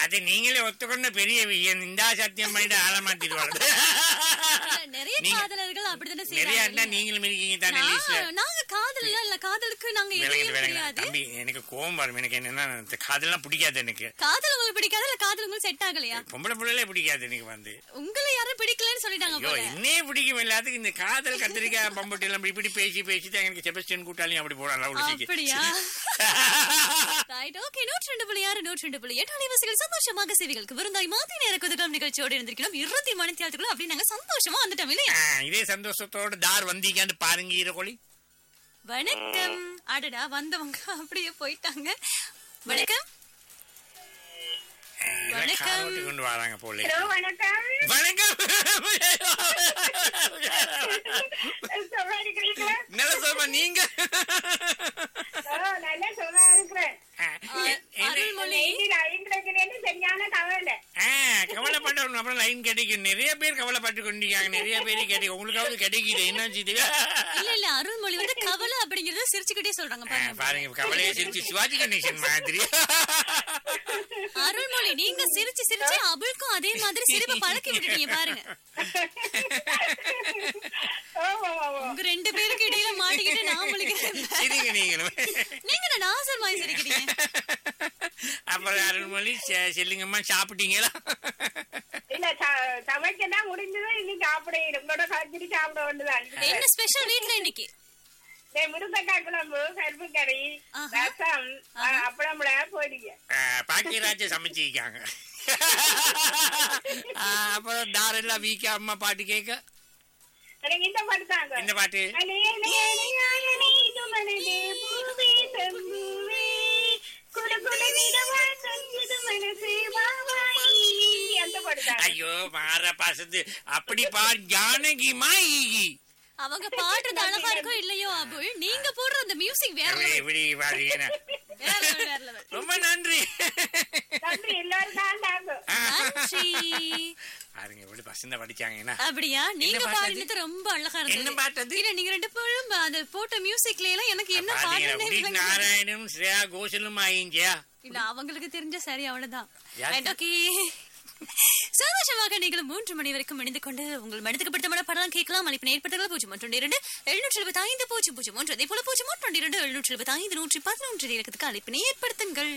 அது நீங்களே ஒத்துக்கொண்ட பெரிய விஷயம் இந்த சத்தியம் பண்ணிட்டு ஆள மாத்திட்டு வருது இல்ல, நிறைய நீங்க- காதலர்கள் அப்படித்தானே நிறைய இருந்தா செய்யறாங்க நீங்களும் இருக்கீங்க தானே லிஸ்ட்ல நான்- நாங்க காதல் இல்ல காதலுக்கு நாங்க விலகிட்டு எதுவும் விலகிட்டு கிடையாது தம்பி எனக்கு கோவம் வரும் எனக்கு என்னன்னா இந்த காதெல்லாம் பிடிக்காது எனக்கு காதல் உங்களுக்கு பிடிக்காது இல்ல காதல் உங்களுக்கு செட் ஆகலையா பொம்பளை பிள்ளைலே பிடிக்காது எனக்கு வந்து உங்களை யாரும் பிடிக்கலன்னு சொல்லிட்டாங்க ஐயோ போல என்னே பிடிக்கும் எல்லாத்துக்கும் இந்த காதல் கத்திரிக்காய் பம்பட்டி எல்லாம் இப்படி இப்படி பேசி பேசி தான் எனக்கு செபஸ்டியன் கூட்டாளியும் அப்படி போறாங்க அப்படியா ரைட் ஓகே நூற்றி ரெண்டு புள்ளி ஆறு நூற்றி ரெண்டு புள்ளி எட்டு அலைவாசிகள் சந்தோஷமாக சேவைகளுக்கு விருந்தாய் மாத்தி நேர குதுகம் நிகழ்ச்சியோடு இருந்திருக்கிறோம் இருபத்தி மணி தேர்தலுக்குள்ள அப்படி நாங்க சந்தோஷமா வந்துட்டோம் இல்லையா இதே சந்தோஷத்தோட தார் வந்தீங்கன்னு பாருங்க ஈரகோழி வணக்கம் அடடா வந்தவங்க அப்படியே போயிட்டாங்க வணக்கம் வணக்கம். வணக்கம் கொண்டு வராங்க போல ஹலோ வணக்கம் வணக்கம் சும்மா இருக்கிறீங்களா நல்ல சொல்மா நீங்க ஓ, நல்லா சும்மா இருக்கிறேன் அருள்மொழி நெய்தில் ஐம்பதுலேருந்து சரியான கவலை ஆ, கவலைப்பட்டவங்க அப்புறம் லைன் கிடைக்கும் நிறைய பேர் கவலைப்பட்டு கொண்டிருக்காங்க நிறைய பேர் கிடைக்கும் உங்களுக்காவது கிடைக்குது என்ன செய்து இல்ல இல்ல அருள்மொழி வந்து கவலை அப்படிங்கறத சிரிச்சுக்கிட்டே சொல்றாங்க பாருங்க பாருங்க கவலையை சிரிச்சு சிவாஜி கணேசன் மாதிரி அருள்மொழி நீங்க சிரிச்சு சிரிச்சு அவளுக்கும் அதே மாதிரி சிரிப்பை பழக்கி விட்டுட்டீங்க பாருங்க ஓ ஓ, ஓ, ஓ. உங்க ரெண்டு பேருக்கு இடையில மாட்டிக்கிட்டு நான் முழிக்கிறேன் சரிங்க நீங்களும் நீங்க என்ன நாசர் மாதிரி சிரிக்கிறீங்க அப்புறம் அருள்மொழி செ- செல்லுங்கம்மா சாப்பிட்டீங்களா இல்ல ச- சமைக்கதான் முடிஞ்சது இன்னைக்கு சாப்பிட உங்களோட காய்ச்சிட்டு சாப்பிட வேண்டியதான் என்ன ஸ்பெஷல் வீட்ல இன்னைக்கு முருங்கக்காய் குழம்பு கருப்பு கறி ஆஹா. ரசம் அப்பளம் போயிடுங்க பாக்கியராஜ சமைச்சிருக்காங்க ஆ, அப்புறம் தாரெல்லாம் வீக்க அம்மா பாட்டு கேட்க எனக்கு இந்த பாட்டு தாங்க இந்த பாட்டு அந்த பாட்டு தாங்க ஐயோ மாற பாசத்து அப்படி பார் ஜானகிமா ஈகி அவங்க பாடுறது அழகா இருக்கோ இல்லையோ அபுல் நீங்க போடுற அந்த மியூசிக் வேற எப்படி- level. எப்படி பாருங்க வேற level, வேற level. ரொம்ப நன்றி நன்றி எல்லாரும் தான் தாங்க நன்றி பாருங்க எப்படி பசங்க படிச்சாங்கன்னா அப்படியா நீங்க பாட்டு அது? பாடினது ரொம்ப அழகா என்ன இருந்தது பாட்டு அது? இல்ல நீங்க ரெண்டு பேரும் அந்த போட்ட மியூசிக்ல எல்லாம் எனக்கு என்ன பாத்தீங்களா, பாடுறதுனே உதித் விளங்கல. நாராயணும் ஸ்ரேயா கோஷலும் ஆயிங்கியா இல்ல அவங்களுக்கு தெரிஞ்ச சரி அவ்வளவுதான் யாருக்கு? Right, okay. சந்தோஷமாக நீங்களும் மூன்று மணி வரைக்கும் இணைந்து கொண்டு உங்கள் மனதுக்கு பிடித்தமான படம் கேட்கலாம் அளிப்பு ஏற்பட்டர்கள் பூஜ்ஜியம் ஒன்று இரண்டு எழுநூற்றி எழுபத்தி ஐந்து பூஜ்ஜியம் பூஜ்ஜியம் ஒன்று அதே போல பூஜ்ஜியம் ஒன்று இரண்டு எழுநூற்றி எழுபத்தி ஐந்து நூற்றி பதினொன்று இலக்கத்துக்கு அழைப்பினை ஏற்படுத்துங்கள்